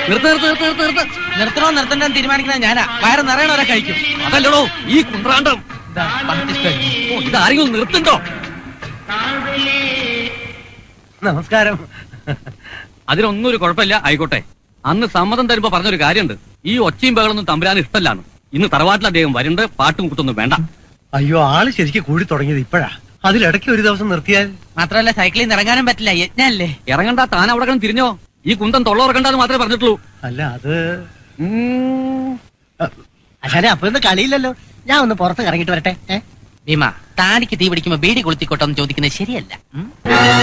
നിർത്ത് നിർത്ത് നിർത്ത് നിർത്ത് നിർത്ത് നിർത്തണോ നിർത്തണ്ടോ എന്ന് തീരുമാനിക്കുന്നത് ഞാനാ വയറ് നിറയണവരെ കഴിക്കും അതല്ലടോ ഈ കുന്ത്രാണ്ടം ഇതാ, പകുതി ഇഷ്ടം. ഓ, ഇതാരെങ്കിലും നിർത്തുണ്ടോ നമസ്കാരം അതിനൊന്നും ഒരു കുഴപ്പമില്ല ആയിക്കോട്ടെ അന്ന് സമ്മതം തരുമ്പോ പറഞ്ഞൊരു കാര്യമുണ്ട് ഈ ഒച്ചയും ബഹളൊന്നും തമ്പുരാൻ ഇഷ്ടല്ലാണ് ഇന്ന് തറവാട്ടിൽ അദ്ദേഹം വരുന്നുണ്ട് പാട്ടും കുത്തൊന്നും വേണ്ട അയ്യോ ആള് ശരിക്കും കൂടി തുടങ്ങിയത് ഇപ്പോഴാ അതിലിടയ്ക്ക് ഒരു ദിവസം നിർത്തിയാൽ മാത്രമല്ല സൈക്കിളിൽ നിന്ന് ഇറങ്ങാനും പറ്റില്ല യജ്ഞല്ലേ ഇറങ്ങണ്ട താൻ അവിടെ കിടന്ന് തിരിഞ്ഞോ ഈ കുന്തം തൊള്ളോറക്കണ്ടെന്ന് മാത്രമേ പറഞ്ഞിട്ടുള്ളൂ അല്ല അത് ഉം. അച്ഛനെ അപ്പൊ ഇന്ന് കളിയില്ലല്ലോ ഞാൻ ഒന്ന് പുറത്ത് ഇറങ്ങിട്ട് വരട്ടെ ഏ ഭീമ താടിക്ക് തീ പിടിക്കുമ്പോ ബീഡി കൊളുത്തിക്കോട്ടെ എന്ന് ചോദിക്കുന്നത് ശരിയല്ല ഉം?